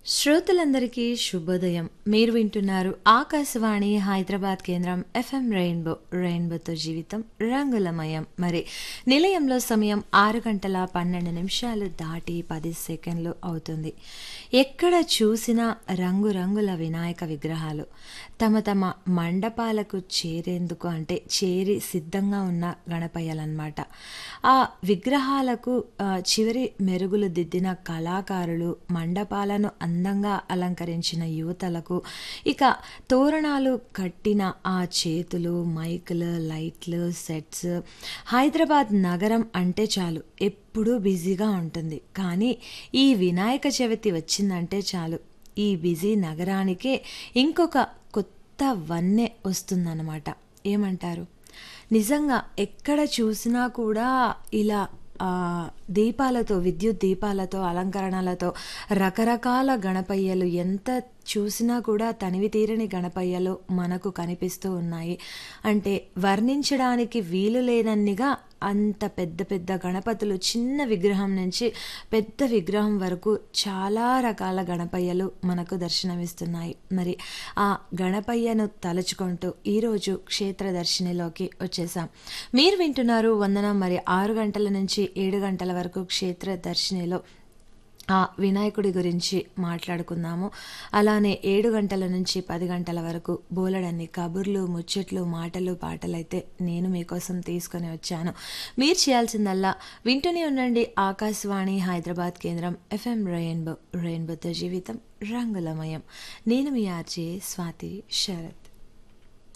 శ్రోతలందరికీ శుభోదయం మీరు వింటున్నారు ఆకాశవాణి హైదరాబాద్ కేంద్రం ఎఫ్ఎం రెయిన్బో రెయిన్బోతో జీవితం రంగులమయం మరి నిలయంలో సమయం ఆరు గంటల పన్నెండు నిమిషాలు దాటి పది సెకండ్లు అవుతుంది ఎక్కడ చూసినా రంగురంగుల వినాయక విగ్రహాలు తమ తమ మండపాలకు చేరేందుకు అంటే చేరి సిద్ధంగా ఉన్న గణపయ్యలన్నమాట ఆ విగ్రహాలకు ఆ, చివరి మెరుగులు దిద్దిన కళాకారులు మండపాలను అందంగా అలంకరించిన యువతలకు ఇక తోరణాలు కట్టిన ఆ చేతులు మైకులు లైట్లు సెట్స్ హైదరాబాద్ నగరం అంటే చాలు ఎప్పుడూ బిజీగా ఉంటుంది కానీ ఈ వినాయక చవితి వచ్చిందంటే చాలు ఈ బిజీ నగరానికే ఇంకొక కొత్త వన్నె వస్తుందన్నమాట ఏమంటారు నిజంగా ఎక్కడ చూసినా కూడా ఇలా ఆ, దీపాలతో విద్యుత్ దీపాలతో అలంకరణలతో రకరకాల గణపయ్యలు ఎంత చూసినా కూడా తనివి తీరని గణపయ్యలు మనకు కనిపిస్తూ ఉన్నాయి అంటే వర్ణించడానికి వీలు లేనన్నిగా అంత పెద్ద పెద్ద గణపతులు చిన్న విగ్రహం నుంచి పెద్ద విగ్రహం వరకు చాలా రకాల గణపయ్యలు మనకు దర్శనమిస్తున్నాయి మరి ఆ గణపయ్యను తలుచుకుంటూ ఈరోజు క్షేత్ర దర్శినిలోకి వచ్చేసాం మీరు వింటున్నారు వందనం మరి ఆరు గంటల నుంచి ఏడు గంటల వరకు క్షేత్ర దర్శినిలో ఆ వినాయకుడి గురించి మాట్లాడుకుందాము అలానే ఏడు గంటల నుంచి పది గంటల వరకు బోలెడన్ని కబుర్లు ముచ్చట్లు మాటలు పాటలైతే నేను మీకోసం తీసుకొని వచ్చాను మీరు చేయాల్సిందల్లా వింటూనే ఉండండి ఆకాశవాణి హైదరాబాద్ కేంద్రం ఎఫ్ఎం రెయిన్బో రెయిన్బోతో జీవితం రంగులమయం నేను మీ ఆర్జే స్వాతి శరత్